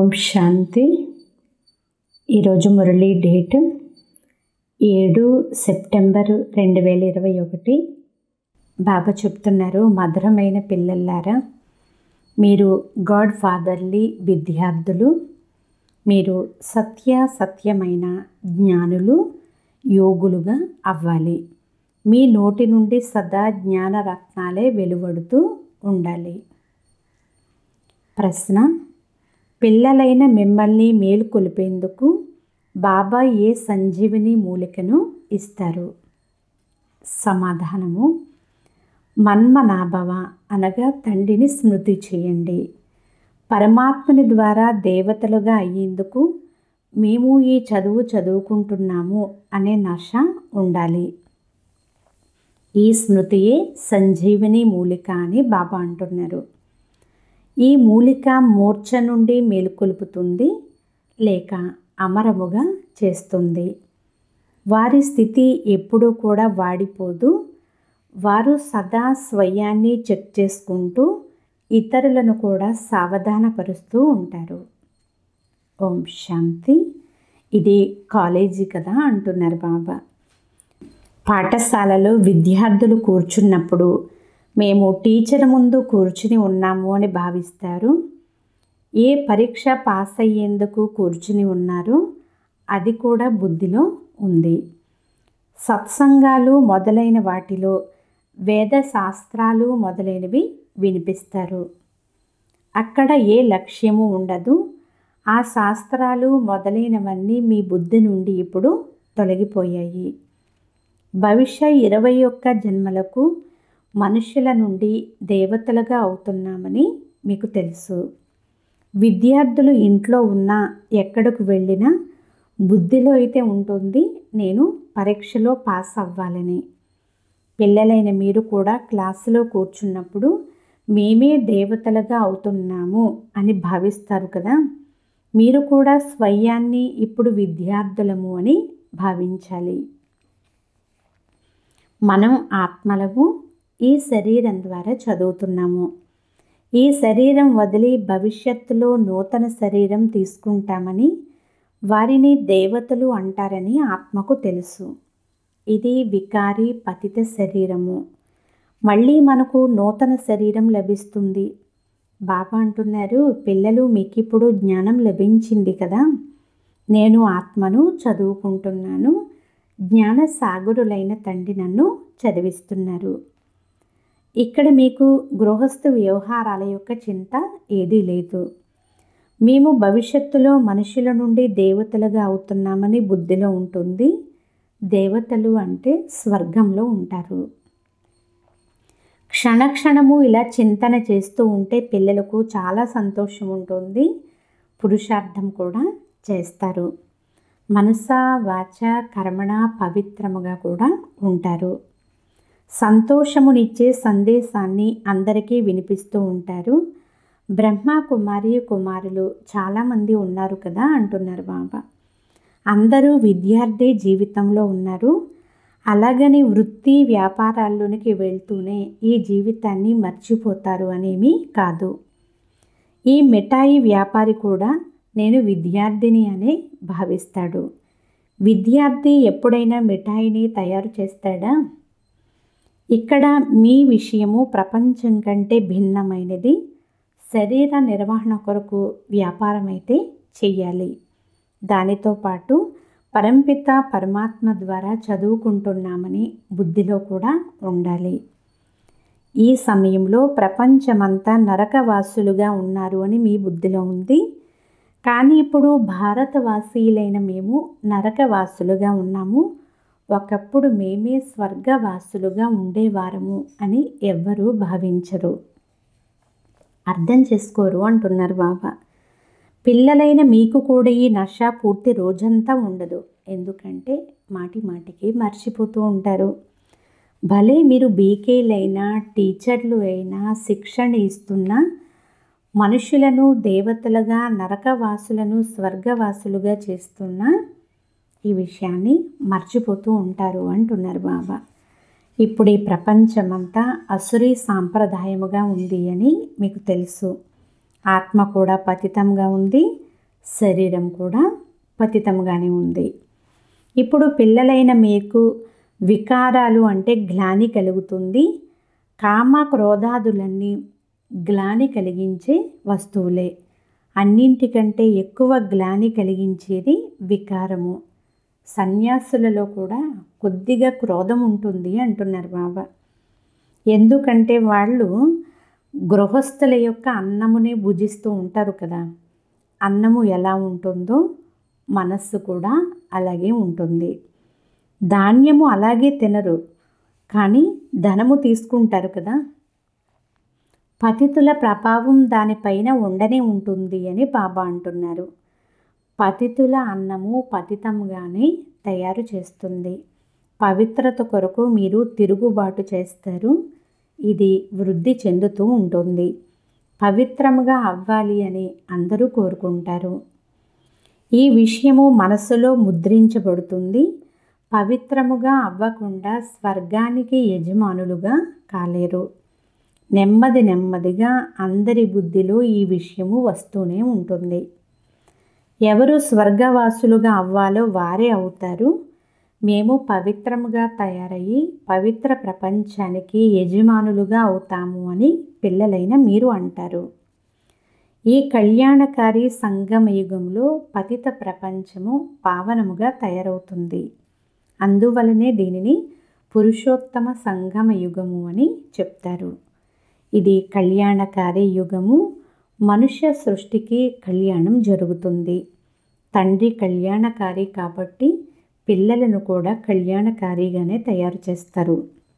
ఓం శాంతి ఈరోజు మురళీ డేట్ ఏడు సెప్టెంబర్ రెండు వేల ఇరవై ఒకటి బాబా చెప్తున్నారు మధురమైన పిల్లల్లారా మీరు గాడ్ ఫాదర్లీ విద్యార్థులు మీరు సత్య సత్యమైన జ్ఞానులు యోగులుగా అవ్వాలి మీ నోటి నుండి సదా జ్ఞాన రత్నాలే వెలువడుతూ ఉండాలి ప్రశ్న పిల్లలైన మిమ్మల్ని మేలుకొలిపేందుకు బాబా ఏ సంజీవిని మూలికను ఇస్తారు సమాధానము మన్మనాభవ అనగా తండ్రిని స్మృతి చేయండి పరమాత్మని ద్వారా దేవతలుగా అయ్యేందుకు మేము ఈ చదువు చదువుకుంటున్నాము అనే నష ఉండాలి ఈ స్మృతియే సంజీవిని మూలిక అని బాబా అంటున్నారు ఈ మూలిక మూర్ఛ నుండి మేలుకొలుపుతుంది లేక అమరముగా చేస్తుంది వారి స్థితి ఎప్పుడూ కూడా వాడిపోదు వారు సదా స్వయాన్ని చెక్ చేసుకుంటూ ఇతరులను కూడా సావధానపరుస్తూ ఉంటారు ఓం శాంతి ఇది కాలేజీ కదా అంటున్నారు బాబా పాఠశాలలో విద్యార్థులు కూర్చున్నప్పుడు మేము టీచర్ ముందు కూర్చుని ఉన్నాము అని భావిస్తారు ఏ పరీక్ష పాస్ అయ్యేందుకు కూర్చుని ఉన్నారో అది కూడా బుద్ధిలో ఉంది సత్సంగాలు మొదలైన వాటిలో వేద శాస్త్రాలు మొదలైనవి వినిపిస్తారు అక్కడ ఏ లక్ష్యము ఉండదు ఆ శాస్త్రాలు మొదలైనవన్నీ మీ బుద్ధి నుండి ఇప్పుడు తొలగిపోయాయి భవిష్య ఇరవై ఒక్క జన్మలకు మనుషుల నుండి దేవతలుగా అవుతున్నామని మీకు తెలుసు విద్యార్థులు ఇంట్లో ఉన్నా ఎక్కడికి వెళ్ళినా బుద్ధిలో అయితే ఉంటుంది నేను పరీక్షలో పాస్ అవ్వాలని పిల్లలైన మీరు కూడా క్లాసులో కూర్చున్నప్పుడు మేమే దేవతలుగా అవుతున్నాము అని భావిస్తారు కదా మీరు కూడా స్వయాన్ని ఇప్పుడు విద్యార్థులము అని భావించాలి మనం ఆత్మలము ఈ శరీరం ద్వారా చదువుతున్నాము ఈ శరీరం వదిలి భవిష్యత్తులో నూతన శరీరం తీసుకుంటామని వారిని దేవతలు అంటారని ఆత్మకు తెలుసు ఇది వికారి పతిత శరీరము మళ్ళీ మనకు నూతన శరీరం లభిస్తుంది బాబా అంటున్నారు పిల్లలు మీకు ఇప్పుడు జ్ఞానం లభించింది కదా నేను ఆత్మను చదువుకుంటున్నాను జ్ఞాన సాగరులైన తండ్రి నన్ను చదివిస్తున్నారు ఇక్కడ మీకు గృహస్థు వ్యవహారాల యొక్క చింత ఏదీ లేదు మేము భవిష్యత్తులో మనుషుల నుండి దేవతలుగా అవుతున్నామని బుద్ధిలో ఉంటుంది దేవతలు అంటే స్వర్గంలో ఉంటారు క్షణక్షణము ఇలా చింతన చేస్తూ ఉంటే పిల్లలకు చాలా సంతోషం ఉంటుంది పురుషార్థం కూడా చేస్తారు మనస వాచ కర్మణ పవిత్రముగా కూడా ఉంటారు సంతోషమునిచ్చే సందేశాన్ని అందరికీ వినిపిస్తూ ఉంటారు బ్రహ్మ కుమారి కుమారులు చాలామంది ఉన్నారు కదా అంటున్నారు బాబా అందరూ విద్యార్థి జీవితంలో ఉన్నారు అలాగని వృత్తి వ్యాపారాల్లోనికి వెళ్తూనే ఈ జీవితాన్ని మర్చిపోతారు అనేమి కాదు ఈ మిఠాయి వ్యాపారి కూడా నేను విద్యార్థిని అనే భావిస్తాడు విద్యార్థి ఎప్పుడైనా మిఠాయిని తయారు చేస్తాడా ఇక్కడ మీ విషయము ప్రపంచం కంటే భిన్నమైనది శరీర నిర్వహణ కొరకు వ్యాపారం అయితే చెయ్యాలి దానితో పాటు పరంపిత పరమాత్మ ద్వారా చదువుకుంటున్నామని బుద్ధిలో కూడా ఉండాలి ఈ సమయంలో ప్రపంచమంతా నరకవాసులుగా ఉన్నారు అని మీ బుద్ధిలో ఉంది కానీ ఇప్పుడు భారతవాసీలైన మేము నరకవాసులుగా ఉన్నాము ఒకప్పుడు మేమే స్వర్గవాసులుగా ఉండేవారము అని ఎవ్వరూ భావించరు అర్థం చేసుకోరు అంటున్నారు బాబా పిల్లలైన మీకు కూడా ఈ నష పూర్తి రోజంతా ఉండదు ఎందుకంటే మాటి మాటికి మర్చిపోతూ ఉంటారు భలే మీరు బీకేలైనా టీచర్లు అయినా శిక్షణ ఇస్తున్నా మనుషులను దేవతలుగా నరకవాసులను స్వర్గవాసులుగా చేస్తున్న ఈ విషయాన్ని మర్చిపోతూ ఉంటారు అంటున్నారు బాబా ఇప్పుడు ఈ ప్రపంచమంతా అసురీ సాంప్రదాయముగా ఉంది అని మీకు తెలుసు ఆత్మ కూడా పతితంగా ఉంది శరీరం కూడా పతితంగానే ఉంది ఇప్పుడు పిల్లలైన మీకు వికారాలు అంటే గ్లాని కలుగుతుంది కామ క్రోధాదులన్నీ గ్లాని కలిగించే వస్తువులే అన్నింటికంటే ఎక్కువ గ్లాని కలిగించేది వికారము సన్యాసులలో కూడా కొద్దిగా క్రోధం ఉంటుంది అంటున్నారు బాబా ఎందుకంటే వాళ్ళు గృహస్థుల యొక్క అన్నమునే భుజిస్తూ ఉంటారు కదా అన్నము ఎలా ఉంటుందో మనస్సు కూడా అలాగే ఉంటుంది ధాన్యము అలాగే తినరు కానీ ధనము తీసుకుంటారు కదా పతితుల ప్రభావం దానిపైన ఉండనే ఉంటుంది అని బాబా అంటున్నారు పతితుల అన్నము పతితంగానే తయారు చేస్తుంది పవిత్రత కొరకు మీరు తిరుగుబాటు చేస్తారు ఇది వృద్ధి చెందుతూ ఉంటుంది పవిత్రముగా అవ్వాలి అని అందరూ కోరుకుంటారు ఈ విషయము మనసులో ముద్రించబడుతుంది పవిత్రముగా అవ్వకుండా స్వర్గానికి యజమానులుగా కాలేరు నెమ్మది నెమ్మదిగా అందరి బుద్ధిలో ఈ విషయము వస్తూనే ఉంటుంది ఎవరు స్వర్గవాసులుగా అవ్వాలో వారే అవుతారు మేము పవిత్రముగా తయారయ్యి పవిత్ర ప్రపంచానికి యజమానులుగా అవుతాము అని పిల్లలైన మీరు అంటారు ఈ కళ్యాణకారి సంగమ యుగంలో పతిత ప్రపంచము పావనముగా తయారవుతుంది అందువలనే దీనిని పురుషోత్తమ సంగమ యుగము అని చెప్తారు ఇది కళ్యాణకారి యుగము మనుష్య సృష్టికి కళ్యాణం జరుగుతుంది తండ్రి కళ్యాణకారి కాబట్టి పిల్లలను కూడా కళ్యాణకారిగానే తయారు చేస్తారు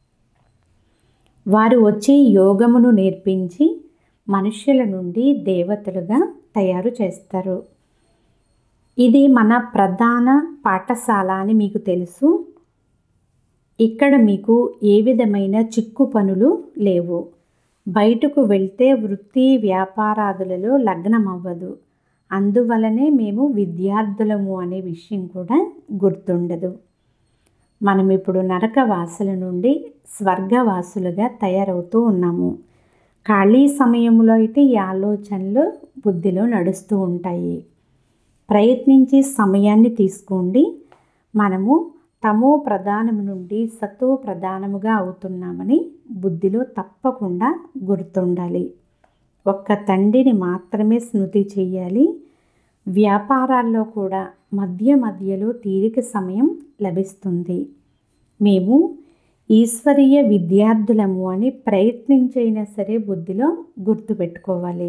వారు వచ్చి యోగమును నేర్పించి మనుష్యుల నుండి దేవతలుగా తయారు చేస్తారు ఇది మన ప్రధాన పాఠశాల అని మీకు తెలుసు ఇక్కడ మీకు ఏ విధమైన చిక్కు పనులు లేవు బయటకు వెళ్తే వృత్తి వ్యాపారాదులలో లగ్నం అవ్వదు అందువలనే మేము విద్యార్థులము అనే విషయం కూడా గుర్తుండదు మనం ఇప్పుడు నరకవాసుల నుండి స్వర్గవాసులుగా తయారవుతూ ఉన్నాము ఖాళీ సమయంలో అయితే ఈ ఆలోచనలు బుద్ధిలో నడుస్తూ ఉంటాయి ప్రయత్నించి సమయాన్ని తీసుకోండి మనము తమో ప్రధానము నుండి సతో ప్రధానముగా అవుతున్నామని బుద్ధిలో తప్పకుండా గుర్తుండాలి ఒక్క తండ్రిని మాత్రమే స్మృతి చేయాలి వ్యాపారాల్లో కూడా మధ్య మధ్యలో తీరిక సమయం లభిస్తుంది మేము ఈశ్వరీయ విద్యార్థులము అని ప్రయత్నించైనా సరే బుద్ధిలో గుర్తుపెట్టుకోవాలి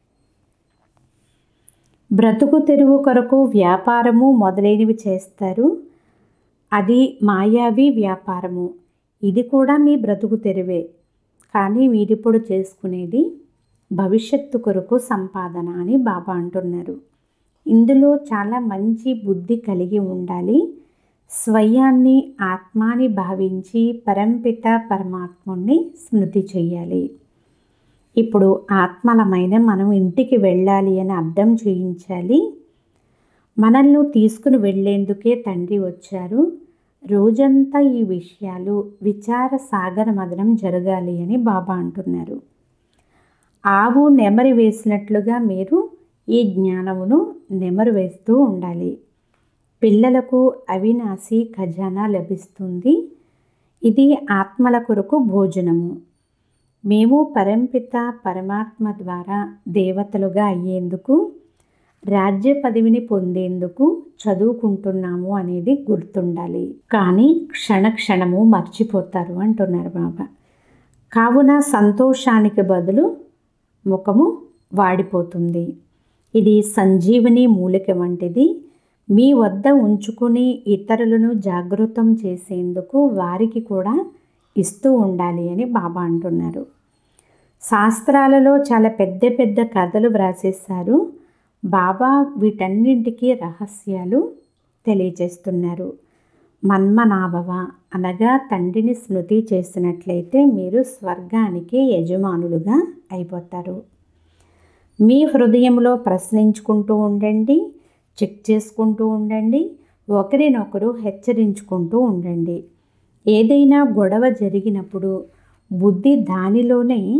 బ్రతుకు తెరువు కొరకు వ్యాపారము మొదలైనవి చేస్తారు అది మాయావి వ్యాపారము ఇది కూడా మీ బ్రతుకు తెరువే కానీ మీరిప్పుడు చేసుకునేది భవిష్యత్తు కొరకు సంపాదన అని బాబా అంటున్నారు ఇందులో చాలా మంచి బుద్ధి కలిగి ఉండాలి స్వయాన్ని ఆత్మాని భావించి పరంపిత పరమాత్ముణ్ణి స్మృతి చేయాలి ఇప్పుడు ఆత్మలమైన మనం ఇంటికి వెళ్ళాలి అని అర్థం చేయించాలి మనల్ని తీసుకుని వెళ్ళేందుకే తండ్రి వచ్చారు రోజంతా ఈ విషయాలు విచార సాగర మదనం జరగాలి అని బాబా అంటున్నారు ఆవు నెమరి వేసినట్లుగా మీరు ఈ జ్ఞానమును నెమరు వేస్తూ ఉండాలి పిల్లలకు అవినాశి ఖజానా లభిస్తుంది ఇది ఆత్మల కొరకు భోజనము మేము పరంపిత పరమాత్మ ద్వారా దేవతలుగా అయ్యేందుకు రాజ్య పదవిని పొందేందుకు చదువుకుంటున్నాము అనేది గుర్తుండాలి కానీ క్షణ క్షణము మర్చిపోతారు అంటున్నారు బాబా కావున సంతోషానికి బదులు ముఖము వాడిపోతుంది ఇది సంజీవని మూలిక వంటిది మీ వద్ద ఉంచుకుని ఇతరులను జాగృతం చేసేందుకు వారికి కూడా ఇస్తూ ఉండాలి అని బాబా అంటున్నారు శాస్త్రాలలో చాలా పెద్ద పెద్ద కథలు వ్రాసేశారు బాబా వీటన్నింటికీ రహస్యాలు తెలియజేస్తున్నారు మన్మనాభవ అనగా తండ్రిని స్మృతి చేసినట్లయితే మీరు స్వర్గానికి యజమానులుగా అయిపోతారు మీ హృదయంలో ప్రశ్నించుకుంటూ ఉండండి చెక్ చేసుకుంటూ ఉండండి ఒకరినొకరు హెచ్చరించుకుంటూ ఉండండి ఏదైనా గొడవ జరిగినప్పుడు బుద్ధి దానిలోనే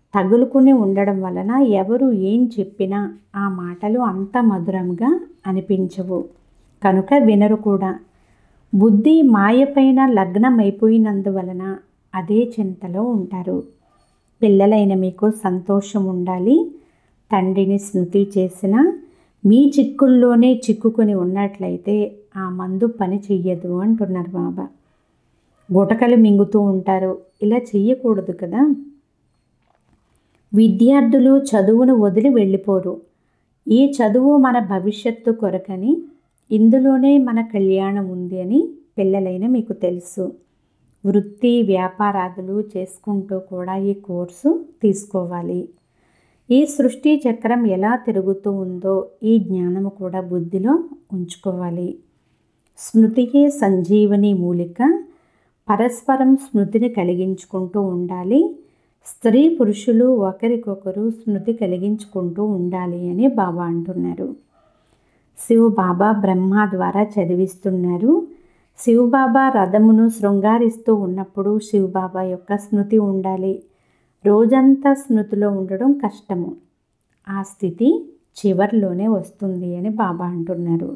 తగులుకుని ఉండడం వలన ఎవరు ఏం చెప్పినా ఆ మాటలు అంత మధురంగా అనిపించవు కనుక వినరు కూడా బుద్ధి మాయపైన లగ్నం అయిపోయినందువలన అదే చింతలో ఉంటారు పిల్లలైన మీకు సంతోషం ఉండాలి తండ్రిని స్మృతి చేసిన మీ చిక్కుల్లోనే చిక్కుకొని ఉన్నట్లయితే ఆ మందు పని చెయ్యదు అంటున్నారు బాబా గుటకలు మింగుతూ ఉంటారు ఇలా చెయ్యకూడదు కదా విద్యార్థులు చదువును వదిలి వెళ్ళిపోరు ఈ చదువు మన భవిష్యత్తు కొరకని ఇందులోనే మన కళ్యాణం ఉంది అని పిల్లలైన మీకు తెలుసు వృత్తి వ్యాపారాదులు చేసుకుంటూ కూడా ఈ కోర్సు తీసుకోవాలి ఈ సృష్టి చక్రం ఎలా తిరుగుతూ ఉందో ఈ జ్ఞానము కూడా బుద్ధిలో ఉంచుకోవాలి స్మృతికే సంజీవని మూలిక పరస్పరం స్మృతిని కలిగించుకుంటూ ఉండాలి స్త్రీ పురుషులు ఒకరికొకరు స్మృతి కలిగించుకుంటూ ఉండాలి అని బాబా అంటున్నారు శివ బాబా బ్రహ్మ ద్వారా చదివిస్తున్నారు శివబాబా రథమును శృంగారిస్తూ ఉన్నప్పుడు శివబాబా యొక్క స్మృతి ఉండాలి రోజంతా స్మృతిలో ఉండడం కష్టము ఆ స్థితి చివరిలోనే వస్తుంది అని బాబా అంటున్నారు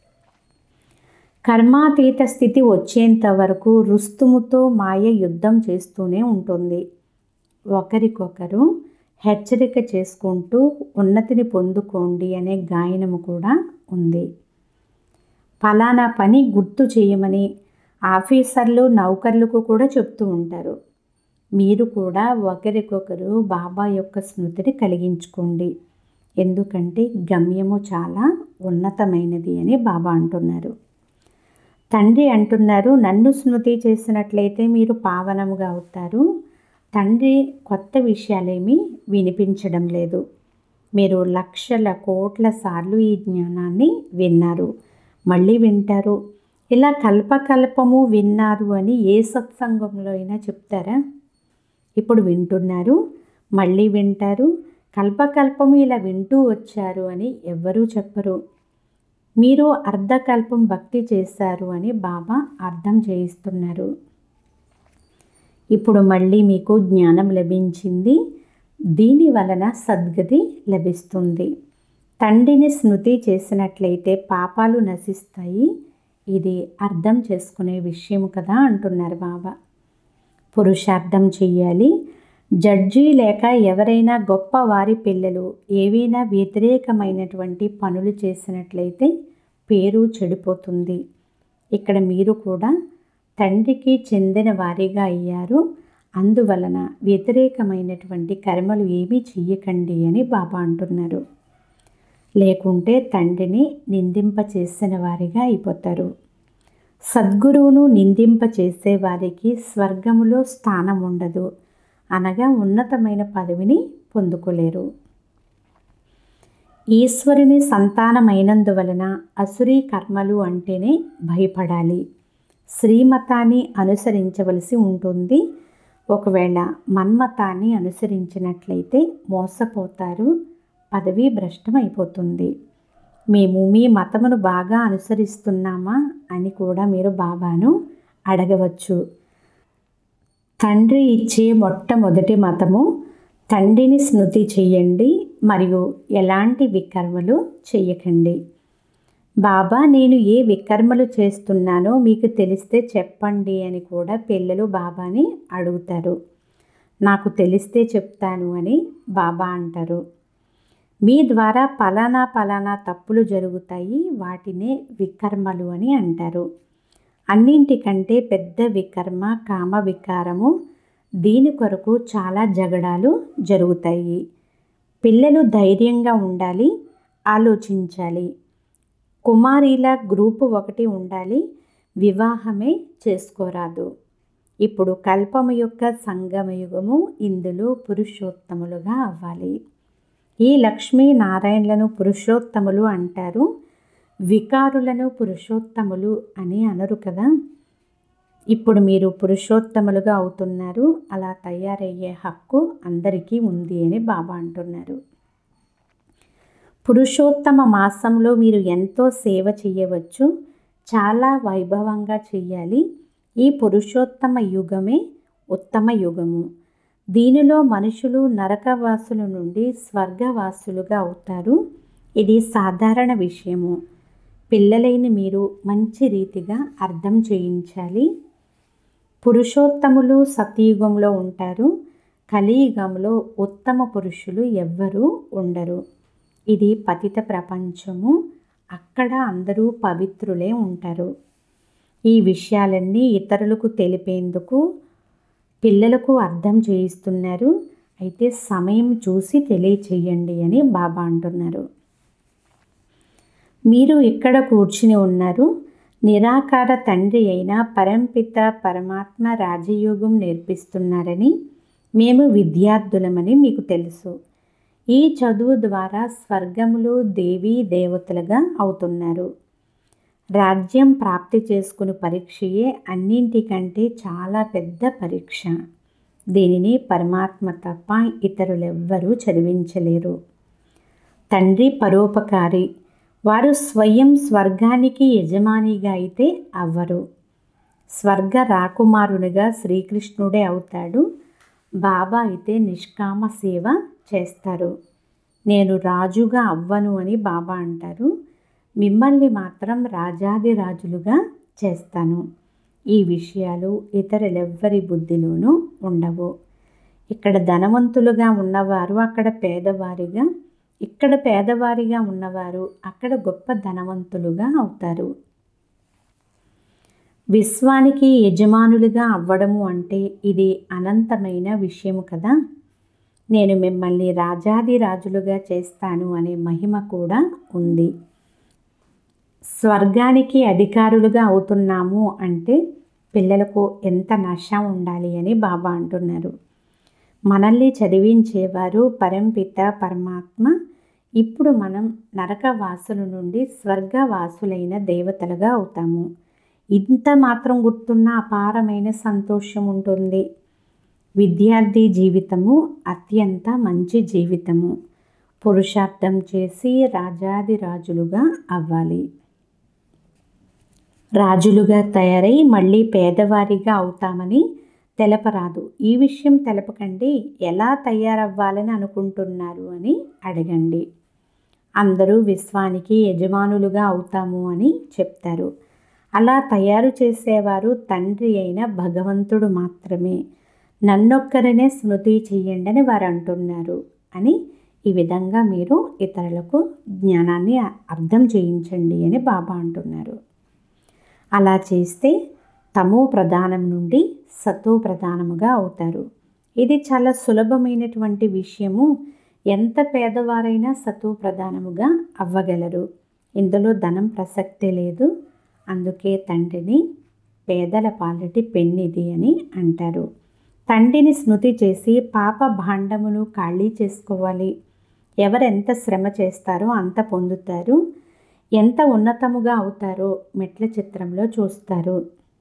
కర్మాతీత స్థితి వచ్చేంత వరకు రుస్తుముతో మాయ యుద్ధం చేస్తూనే ఉంటుంది ఒకరికొకరు హెచ్చరిక చేసుకుంటూ ఉన్నతిని పొందుకోండి అనే గాయనము కూడా ఉంది ఫలానా పని గుర్తు చేయమని ఆఫీసర్లు నౌకర్లకు కూడా చెప్తూ ఉంటారు మీరు కూడా ఒకరికొకరు బాబా యొక్క స్మృతిని కలిగించుకోండి ఎందుకంటే గమ్యము చాలా ఉన్నతమైనది అని బాబా అంటున్నారు తండ్రి అంటున్నారు నన్ను స్మృతి చేసినట్లయితే మీరు పావనముగా అవుతారు తండ్రి కొత్త విషయాలేమీ వినిపించడం లేదు మీరు లక్షల కోట్ల సార్లు ఈ జ్ఞానాన్ని విన్నారు మళ్ళీ వింటారు ఇలా కల్పకల్పము విన్నారు అని ఏ సత్సంగంలో అయినా చెప్తారా ఇప్పుడు వింటున్నారు మళ్ళీ వింటారు కల్పకల్పము ఇలా వింటూ వచ్చారు అని ఎవ్వరూ చెప్పరు మీరు అర్ధకల్పం భక్తి చేశారు అని బాబా అర్థం చేయిస్తున్నారు ఇప్పుడు మళ్ళీ మీకు జ్ఞానం లభించింది దీని వలన సద్గతి లభిస్తుంది తండ్రిని స్మృతి చేసినట్లయితే పాపాలు నశిస్తాయి ఇది అర్థం చేసుకునే విషయం కదా అంటున్నారు బాబా పురుషార్థం చెయ్యాలి జడ్జి లేక ఎవరైనా గొప్ప వారి పిల్లలు ఏవైనా వ్యతిరేకమైనటువంటి పనులు చేసినట్లయితే పేరు చెడిపోతుంది ఇక్కడ మీరు కూడా తండ్రికి చెందిన వారిగా అయ్యారు అందువలన వ్యతిరేకమైనటువంటి కర్మలు ఏమీ చెయ్యకండి అని బాబా అంటున్నారు లేకుంటే తండ్రిని నిందింప చేసిన వారిగా అయిపోతారు సద్గురువును నిందింప చేసే వారికి స్వర్గములో స్థానం ఉండదు అనగా ఉన్నతమైన పదవిని పొందుకోలేరు ఈశ్వరుని సంతానమైనందువలన అసురీ కర్మలు అంటేనే భయపడాలి శ్రీమతాన్ని అనుసరించవలసి ఉంటుంది ఒకవేళ మన్మతాన్ని అనుసరించినట్లయితే మోసపోతారు పదవీ భ్రష్టం అయిపోతుంది మేము మీ మతమును బాగా అనుసరిస్తున్నామా అని కూడా మీరు బాబాను అడగవచ్చు తండ్రి ఇచ్చే మొట్టమొదటి మతము తండ్రిని స్మృతి చెయ్యండి మరియు ఎలాంటి వికర్మలు చెయ్యకండి బాబా నేను ఏ వికర్మలు చేస్తున్నానో మీకు తెలిస్తే చెప్పండి అని కూడా పిల్లలు బాబాని అడుగుతారు నాకు తెలిస్తే చెప్తాను అని బాబా అంటారు మీ ద్వారా పలానా పలానా తప్పులు జరుగుతాయి వాటినే వికర్మలు అని అంటారు అన్నింటికంటే పెద్ద వికర్మ కామ వికారము దీని కొరకు చాలా జగడాలు జరుగుతాయి పిల్లలు ధైర్యంగా ఉండాలి ఆలోచించాలి కుమారీల గ్రూపు ఒకటి ఉండాలి వివాహమే చేసుకోరాదు ఇప్పుడు కల్పము యొక్క సంగమయుగము ఇందులో పురుషోత్తములుగా అవ్వాలి ఈ లక్ష్మీ నారాయణలను పురుషోత్తములు అంటారు వికారులను పురుషోత్తములు అని అనరు కదా ఇప్పుడు మీరు పురుషోత్తములుగా అవుతున్నారు అలా తయారయ్యే హక్కు అందరికీ ఉంది అని బాబా అంటున్నారు పురుషోత్తమ మాసంలో మీరు ఎంతో సేవ చేయవచ్చు చాలా వైభవంగా చెయ్యాలి ఈ పురుషోత్తమ యుగమే ఉత్తమ యుగము దీనిలో మనుషులు నరకవాసుల నుండి స్వర్గవాసులుగా అవుతారు ఇది సాధారణ విషయము పిల్లలైన మీరు మంచి రీతిగా అర్థం చేయించాలి పురుషోత్తములు సతయుగంలో ఉంటారు కలియుగంలో ఉత్తమ పురుషులు ఎవ్వరూ ఉండరు ఇది పతిత ప్రపంచము అక్కడ అందరూ పవిత్రులే ఉంటారు ఈ విషయాలన్నీ ఇతరులకు తెలిపేందుకు పిల్లలకు అర్థం చేయిస్తున్నారు అయితే సమయం చూసి తెలియచేయండి అని బాబా అంటున్నారు మీరు ఇక్కడ కూర్చుని ఉన్నారు నిరాకార తండ్రి అయిన పరంపిత పరమాత్మ రాజయోగం నేర్పిస్తున్నారని మేము విద్యార్థులమని మీకు తెలుసు ఈ చదువు ద్వారా స్వర్గములు దేవీ దేవతలుగా అవుతున్నారు రాజ్యం ప్రాప్తి చేసుకుని పరీక్షయే అన్నింటికంటే చాలా పెద్ద పరీక్ష దీనిని పరమాత్మ తప్ప ఇతరులెవ్వరూ చదివించలేరు తండ్రి పరోపకారి వారు స్వయం స్వర్గానికి యజమానిగా అయితే అవ్వరు స్వర్గ రాకుమారునిగా శ్రీకృష్ణుడే అవుతాడు బాబా అయితే నిష్కామ సేవ చేస్తారు నేను రాజుగా అవ్వను అని బాబా అంటారు మిమ్మల్ని మాత్రం రాజాది రాజులుగా చేస్తాను ఈ విషయాలు ఇతరులెవ్వరి బుద్ధిలోనూ ఉండవు ఇక్కడ ధనవంతులుగా ఉన్నవారు అక్కడ పేదవారిగా ఇక్కడ పేదవారిగా ఉన్నవారు అక్కడ గొప్ప ధనవంతులుగా అవుతారు విశ్వానికి యజమానులుగా అవ్వడము అంటే ఇది అనంతమైన విషయము కదా నేను మిమ్మల్ని రాజాది రాజులుగా చేస్తాను అనే మహిమ కూడా ఉంది స్వర్గానికి అధికారులుగా అవుతున్నాము అంటే పిల్లలకు ఎంత నష ఉండాలి అని బాబా అంటున్నారు మనల్ని చదివించేవారు పరంపిత పరమాత్మ ఇప్పుడు మనం నరకవాసుల నుండి స్వర్గవాసులైన దేవతలుగా అవుతాము ఇంత మాత్రం గుర్తున్న అపారమైన సంతోషం ఉంటుంది విద్యార్థి జీవితము అత్యంత మంచి జీవితము పురుషార్థం చేసి రాజాది రాజులుగా అవ్వాలి రాజులుగా తయారై మళ్ళీ పేదవారిగా అవుతామని తెలపరాదు ఈ విషయం తెలపకండి ఎలా తయారవ్వాలని అనుకుంటున్నారు అని అడగండి అందరూ విశ్వానికి యజమానులుగా అవుతాము అని చెప్తారు అలా తయారు చేసేవారు తండ్రి అయిన భగవంతుడు మాత్రమే నన్నొక్కరనే స్మృతి చెయ్యండి అని వారు అంటున్నారు అని ఈ విధంగా మీరు ఇతరులకు జ్ఞానాన్ని అర్థం చేయించండి అని బాబా అంటున్నారు అలా చేస్తే తమో ప్రధానం నుండి సతో ప్రధానముగా అవుతారు ఇది చాలా సులభమైనటువంటి విషయము ఎంత పేదవారైనా సతో ప్రధానముగా అవ్వగలరు ఇందులో ధనం ప్రసక్తే లేదు అందుకే తండ్రిని పేదల పాలటి పెన్నిది అని అంటారు తండ్రిని స్మృతి చేసి పాప భాండమును ఖాళీ చేసుకోవాలి ఎవరెంత శ్రమ చేస్తారో అంత పొందుతారు ఎంత ఉన్నతముగా అవుతారో మెట్ల చిత్రంలో చూస్తారు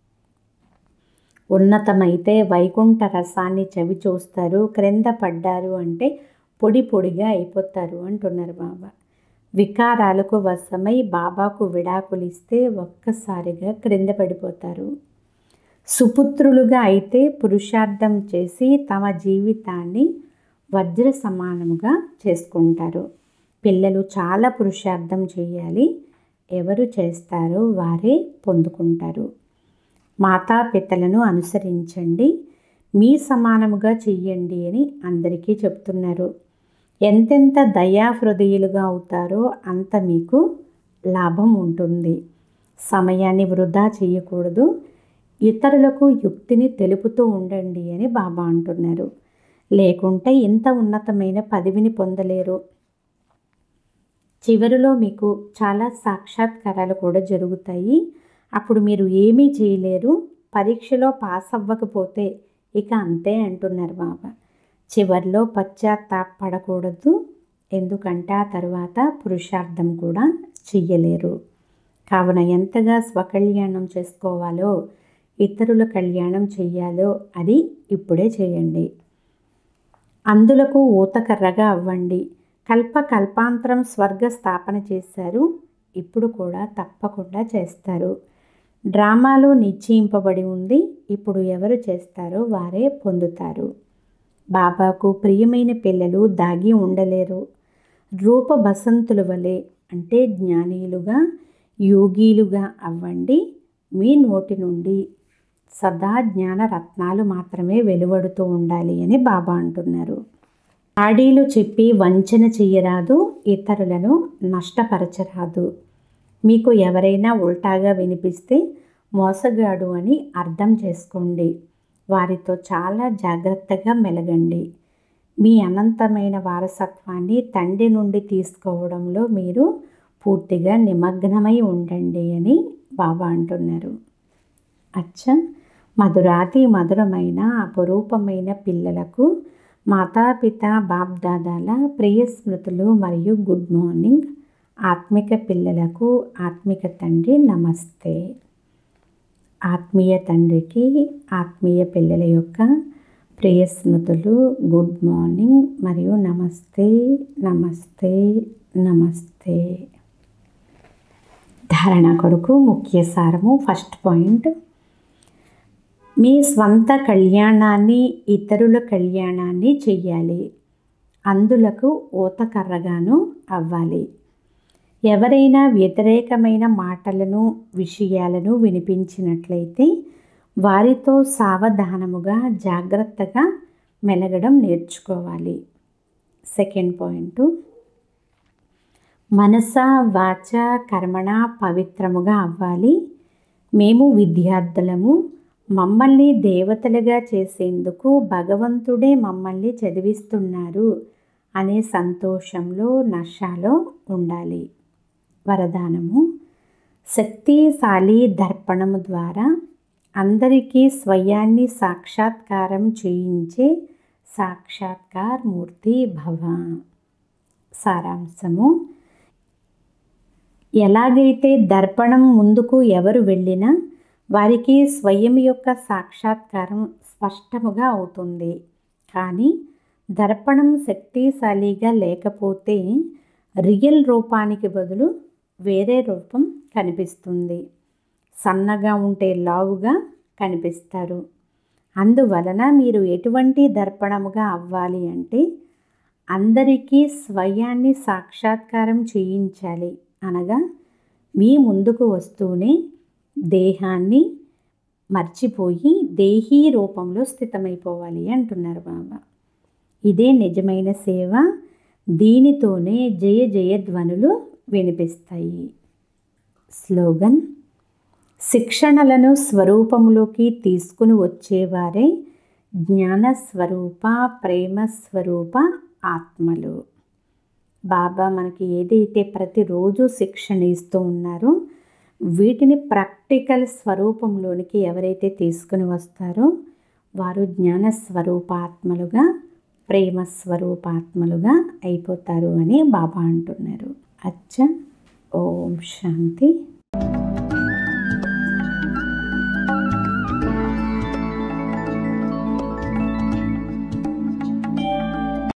ఉన్నతమైతే వైకుంఠ రసాన్ని చవి చూస్తారు క్రింద పడ్డారు అంటే పొడి పొడిగా అయిపోతారు అంటున్నారు బాబా వికారాలకు వశమై బాబాకు విడాకులు ఇస్తే ఒక్కసారిగా క్రింద పడిపోతారు సుపుత్రులుగా అయితే పురుషార్థం చేసి తమ జీవితాన్ని వజ్ర సమానముగా చేసుకుంటారు పిల్లలు చాలా పురుషార్థం చేయాలి ఎవరు చేస్తారో వారే పొందుకుంటారు మాతాపితలను అనుసరించండి మీ సమానముగా చెయ్యండి అని అందరికీ చెప్తున్నారు ఎంతెంత దయా హృదయులుగా అవుతారో అంత మీకు లాభం ఉంటుంది సమయాన్ని వృధా చేయకూడదు ఇతరులకు యుక్తిని తెలుపుతూ ఉండండి అని బాబా అంటున్నారు లేకుంటే ఇంత ఉన్నతమైన పదవిని పొందలేరు చివరిలో మీకు చాలా సాక్షాత్కారాలు కూడా జరుగుతాయి అప్పుడు మీరు ఏమీ చేయలేరు పరీక్షలో పాస్ అవ్వకపోతే ఇక అంతే అంటున్నారు బాబా చివరిలో పశ్చాత్తాపడకూడదు ఎందుకంటే ఆ తర్వాత పురుషార్థం కూడా చెయ్యలేరు కావున ఎంతగా స్వకళ్యాణం చేసుకోవాలో ఇతరుల కళ్యాణం చెయ్యాలో అది ఇప్పుడే చేయండి అందులకు ఊతకర్రగా అవ్వండి కల్ప కల్పాంతరం స్వర్గ స్థాపన చేశారు ఇప్పుడు కూడా తప్పకుండా చేస్తారు డ్రామాలో నిశ్చయింపబడి ఉంది ఇప్పుడు ఎవరు చేస్తారో వారే పొందుతారు బాబాకు ప్రియమైన పిల్లలు దాగి ఉండలేరు రూప బసంతుల వలె అంటే జ్ఞానీయులుగా యోగీలుగా అవ్వండి మీ నోటి నుండి సదా జ్ఞాన రత్నాలు మాత్రమే వెలువడుతూ ఉండాలి అని బాబా అంటున్నారు ఆడీలు చెప్పి వంచన చెయ్యరాదు ఇతరులను నష్టపరచరాదు మీకు ఎవరైనా ఉల్టాగా వినిపిస్తే మోసగాడు అని అర్థం చేసుకోండి వారితో చాలా జాగ్రత్తగా మెలగండి మీ అనంతమైన వారసత్వాన్ని తండ్రి నుండి తీసుకోవడంలో మీరు పూర్తిగా నిమగ్నమై ఉండండి అని బాబా అంటున్నారు అచ్చ మధురాతి మధురమైన అపురూపమైన పిల్లలకు మాతాపిత బాప్దాదాల ప్రియ స్మృతులు మరియు గుడ్ మార్నింగ్ ఆత్మిక పిల్లలకు ఆత్మిక తండ్రి నమస్తే ఆత్మీయ తండ్రికి ఆత్మీయ పిల్లల యొక్క ప్రియ స్మృతులు గుడ్ మార్నింగ్ మరియు నమస్తే నమస్తే నమస్తే ధారణ కొరకు ముఖ్య సారము ఫస్ట్ పాయింట్ మీ స్వంత కళ్యాణాన్ని ఇతరుల కళ్యాణాన్ని చెయ్యాలి అందులకు ఓతకర్రగాను అవ్వాలి ఎవరైనా వ్యతిరేకమైన మాటలను విషయాలను వినిపించినట్లయితే వారితో సావధానముగా జాగ్రత్తగా మెలగడం నేర్చుకోవాలి సెకండ్ పాయింట్ మనస వాచ కర్మణ పవిత్రముగా అవ్వాలి మేము విద్యార్థులము మమ్మల్ని దేవతలుగా చేసేందుకు భగవంతుడే మమ్మల్ని చదివిస్తున్నారు అనే సంతోషంలో నషాలో ఉండాలి వరదానము శక్తిశాలి దర్పణము ద్వారా అందరికీ స్వయాన్ని సాక్షాత్కారం చేయించే సాక్షాత్కార్ మూర్తి భవ సారాంశము ఎలాగైతే దర్పణం ముందుకు ఎవరు వెళ్ళినా వారికి స్వయం యొక్క సాక్షాత్కారం స్పష్టముగా అవుతుంది కానీ దర్పణం శక్తిశాలిగా లేకపోతే రియల్ రూపానికి బదులు వేరే రూపం కనిపిస్తుంది సన్నగా ఉంటే లావుగా కనిపిస్తారు అందువలన మీరు ఎటువంటి దర్పణముగా అవ్వాలి అంటే అందరికీ స్వయాన్ని సాక్షాత్కారం చేయించాలి అనగా మీ ముందుకు వస్తూనే దేహాన్ని మర్చిపోయి దేహీ రూపంలో స్థితమైపోవాలి అంటున్నారు బాబా ఇదే నిజమైన సేవ దీనితోనే జయ జయధ్వనులు వినిపిస్తాయి స్లోగన్ శిక్షణలను స్వరూపంలోకి తీసుకుని వచ్చేవారే జ్ఞాన స్వరూప ప్రేమ స్వరూప ఆత్మలు బాబా మనకి ఏదైతే ప్రతిరోజు శిక్షణ ఇస్తూ ఉన్నారో వీటిని ప్రాక్టికల్ స్వరూపంలోనికి ఎవరైతే తీసుకుని వస్తారో వారు జ్ఞాన స్వరూపాత్మలుగా ప్రేమ స్వరూపాత్మలుగా అయిపోతారు అని బాబా అంటున్నారు అచ్చ ఓం శాంతి